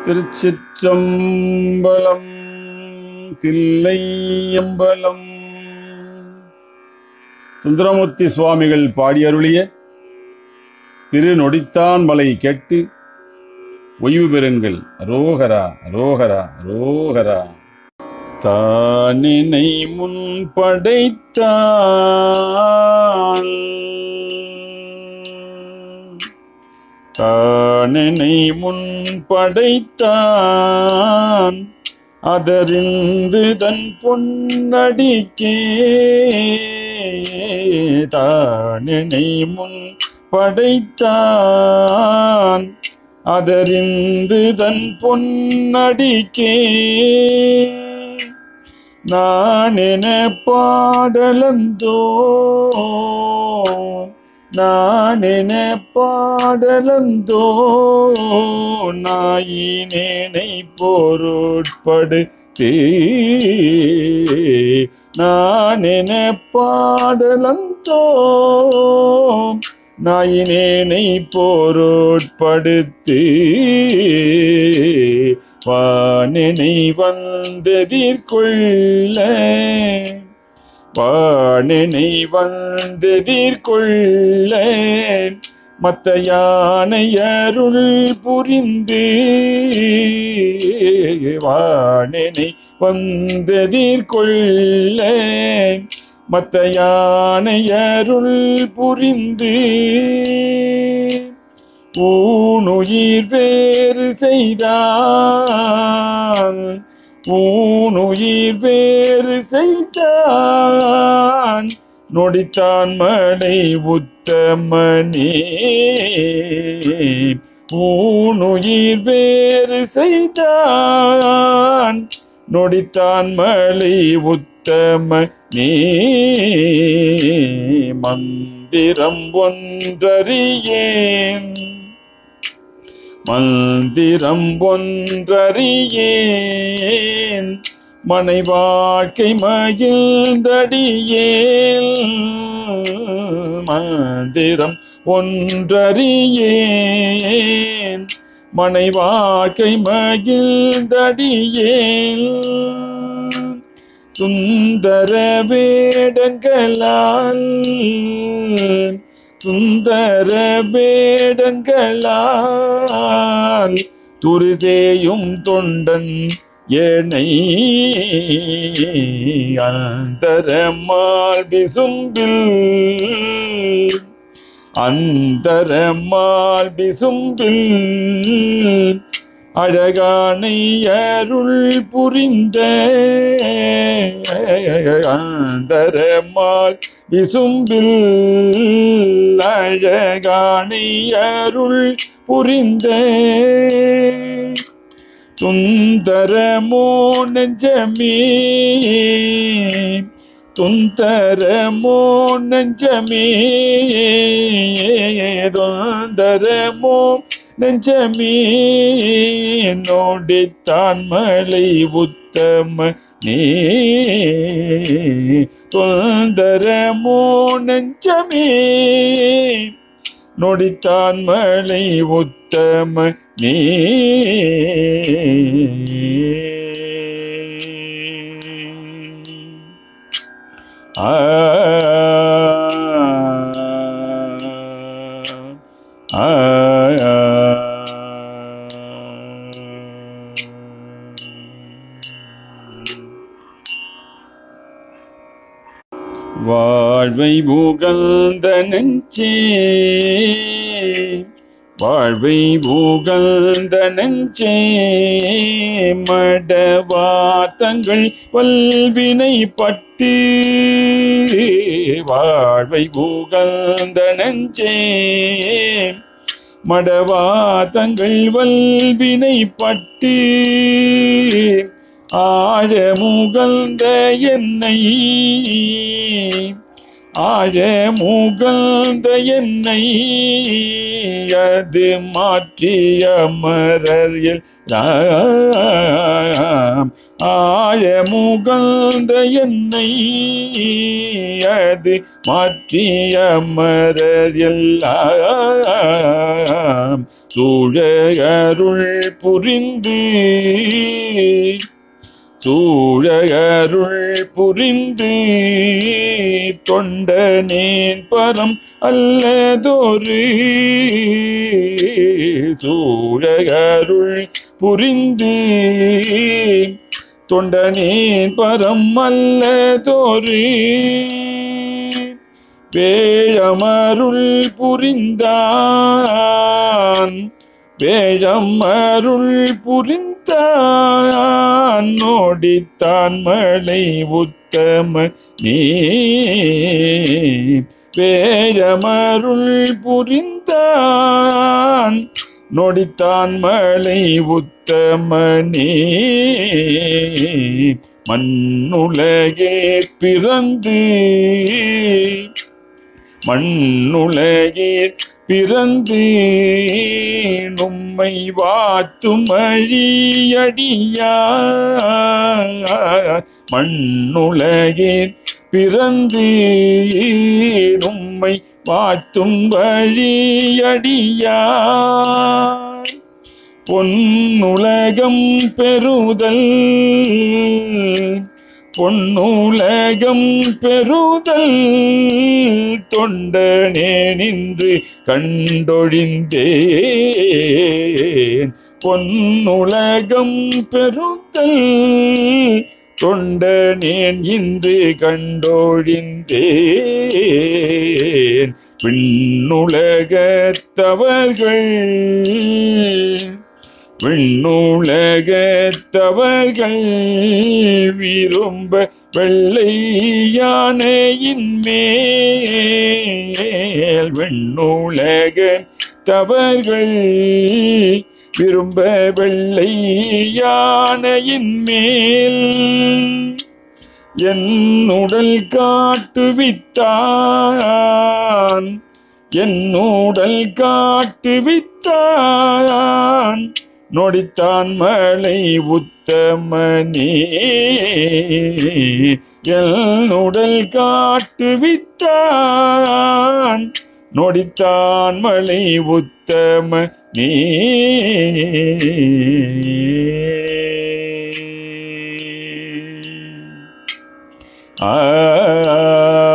திருச்சிற்றம்பலம் தில்லையம்பலம் சுந்தரமூர்த்தி சுவாமிகள் பாடியருளிய திருநொடித்தான் மலை கேட்டு ஒய்வு பெறுங்கள் ரோகரா ரோகரா ரோகரா தானினை முன் படைத்தான் தானினை முன் படைத்தான் அதறிந்து தன் பொன்னடிக்கே தானினை முன் படைத்தான் அதறிந்து தன் பொன்னடிக்கே நான் என பாடலந்தோ நான் என பாடலந்தோ நாயினேனை பொருட்படுத்தே நான் என பாடலந்தோ நாயினேனை பொருட்படுத்து வானினை வந்ததிற்கொள்ள வானினை வந்ததிற்கொள்ள மத்த யானை அருள் புரிந்து வானினை வந்ததிற்கொள்ள மத்த யானை அருள் புரிந்து ஊனுயிர் வேறு செய்தான் ஊனுயிர் வேறு செய்தான் நொடித்தான் மடை உத்தமனே ஊனுயிர் வேறு செய்தான் நொடித்தான் மலை உத்தம நீ மந்திரம் ஒன்றறியேன் மந்திரம் ஒன்றறியேன் மனை வாழ்க்கை மகிழ்ந்தடியேன் மந்திரம் ஒன்றறியேன் மனை வாழ்க்கை மகிழ்ந்தடியேன் சுந்தர வேடங்களால் சுந்தர வேடங்களால் துரிசேயும் தொண்டன் ஏனை அந்தரமால் விசும்பில் அந்தரமால் விசும்பில் அழகானை அருள் புரிந்த அந்தரமால் விசும்பில் அழகானை அருள் புரிந்த துந்தரமோ நெஞ்சமே துந்தரமோ நெஞ்சமே தொந்தரமோ நெஞ்சமே நோடித்தான் மலை உத்தம நீ தொந்தரமோ நெஞ்சமே நொடித்தான் மலை உத்தம நீ ஆ ஆ வாழ்வை புகழ்ந்த நெஞ்சே வாழ்வை புகழ்ந்த நெஞ்சே மடவாத்தங்கள் வல்வினை பட்டு வாழ்வை புகழ்ந்த நெஞ்சே மடவாத்தங்கள் வல்வினை பட்டு ஆழ முகழ்ந்த என்னை ஆழ முகழ்ந்த என்னை அது மாற்றிய மரர் எல்லாம் ஆழ முகழ்ந்த என்னை அது மாற்றிய மரர் எல்லாம் சூழ அருள் புரிந்து சூழ அருள் புரிந்து தொண்டனேன் பரம் அல்லதொரு சூழ அருள் புரிந்து தொண்டனேன் பரம் அல்லதொரு வேழமருள் புரிந்தான் வேழம் அருள் புரிந்தான் நோடித்தான் மழை உத்தம நீ வேழமருள் புரிந்தான் நொடித்தான் மழை உத்தமனே மண்ணுலகே பிறந்து மண்ணுலகீர் பிறந்து நும்மை வாத்தும் அழியடியா மண்ணுலகீர் பிறந்து நும்மை வாத்தும் வழியடியா பொன்னுலகம் பெறுதல் பொன்னுலகம் பெறுதல் தொண்டனே நின்று கண்டொழிந்தேன் பொன்னுலகம் பெறுதல் தொண்டனேன் இன்று கண்டொழிந்தேன் விண்ணுலகத்தவர்கள் விண்ணுலகத்தவர்கள் விரும்ப வெள்ளை யானையின் மேல் விண்ணுலக தவர்கள் விரும்ப வெள்ளை யானையின் மேல் என் உடல் காட்டுவித்தான் என் உடல் காட்டுவித்தான் நொடித்தான் மழை உத்தமனே என் உடல் காட்டுவித்தான் நொடித்தான் மழை உத்தம நீ ஆ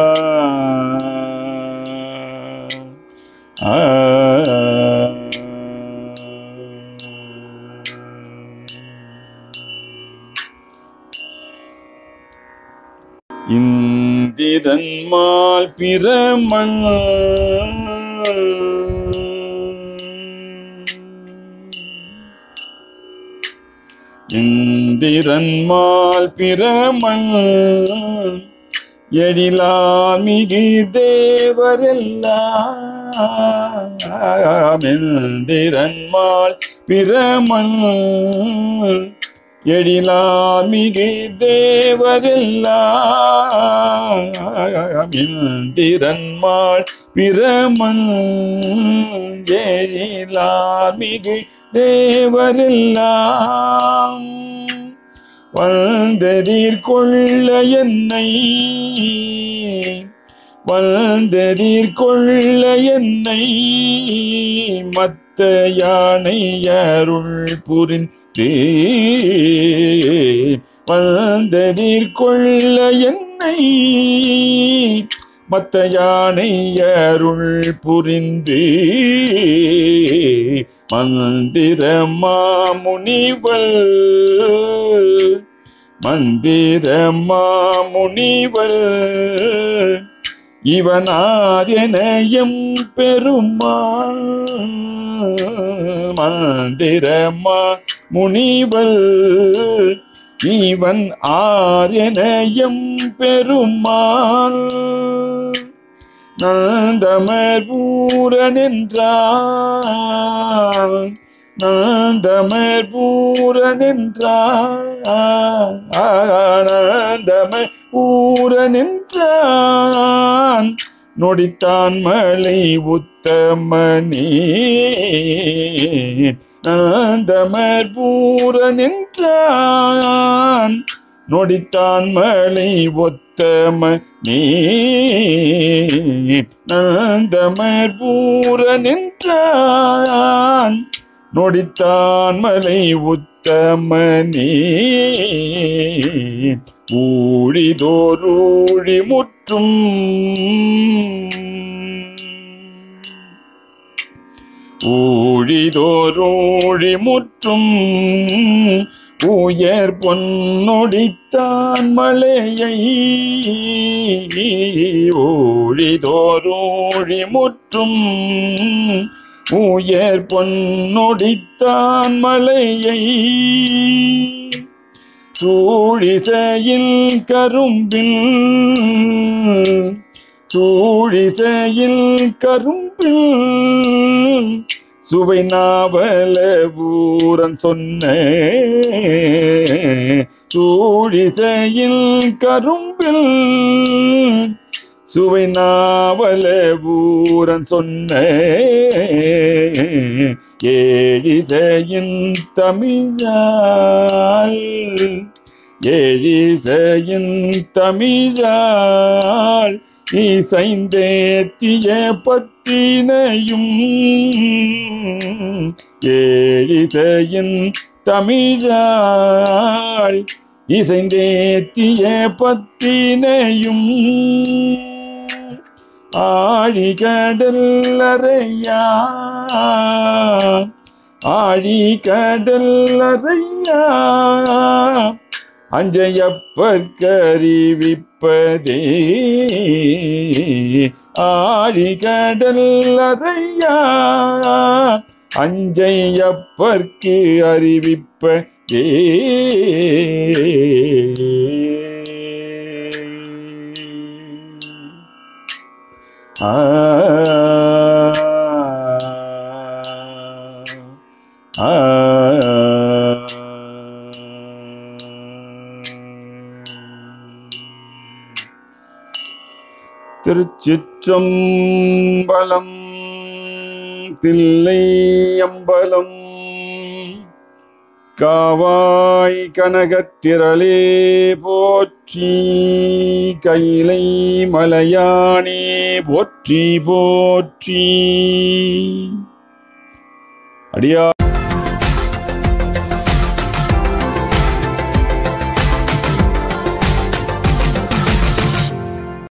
ஆ இந்திரன்மால் பிரமன் இந்திரன்மால் பிரமன் எழிலால் மிகு தேவரெல்லாம் இந்திரன்மால் பிரமன் எழிலால் மிகு தேவரெல்லாம் இந்திரன்மாள் பிரமன் எழிலால் மிகு தேவரெல்லாம் வந்ததீர் கொள்ள என்னை வந்ததீர் கொள்ள என்னை மத்த யானை அருள் புரிந்து வந்ததீர் கொள்ள என்னை மத்த யானை அருள் புரிந்து மந்திரமா முனிவல் மந்திரமா முனிவல் இவனாரியனயம் பெருமாள் மந்திரமா முனிவல் இவன் ஆரியனயம் பெருமாள் நந்தமர் பூரன் என்றான் நாந்தமர் பூரனின்றான் ஊரனின்றான் நொடித்தான் மலை உத்தமனே நாந்தமர் பூரனின்றான் நொடித்தான் மலை ஒத்தமனே நாந்தமர் பூரனின்றான் நொடித்தான் மலை உத்தமனே ஊழிதோரூழி முற்றும் ஊழிதோரூழி முற்றும் உயர் பொன்னொடித்தான் மலையை ஊழிதோரூழி முற்றும் உயர் பொன்னொடித்தான் மலையை சூழிசையில் கரும்பில் சூழிசையில் கரும்பில் சுவை நாவல ஊரன் சொன்ன சூழிசையில் கரும்பில் சுவை நாவல ஊரன் சொன்ன ஏழிசையின் தமிழால் ஏழிசையின் தமிழால் இசைந்தேத்திய பத்தினையும் ஏழிசையின் தமிழால் இசைந்தேத்திய பத்தினையும் ஆழிகடல் அறையா ஆழிகடல் அறையா அஞ்சையப்பற்கறிவிப்பதே ஆழிகடல் அறையா அஞ்சையப்பற்கு அறிவிப்பதே ஆ ஆ திருச்சிற்றம்பலம் தில்லை அம்பலம் காவாய் கனகத்திரளே போற்றி கைலை மலையானே போற்றி போற்றி அடியா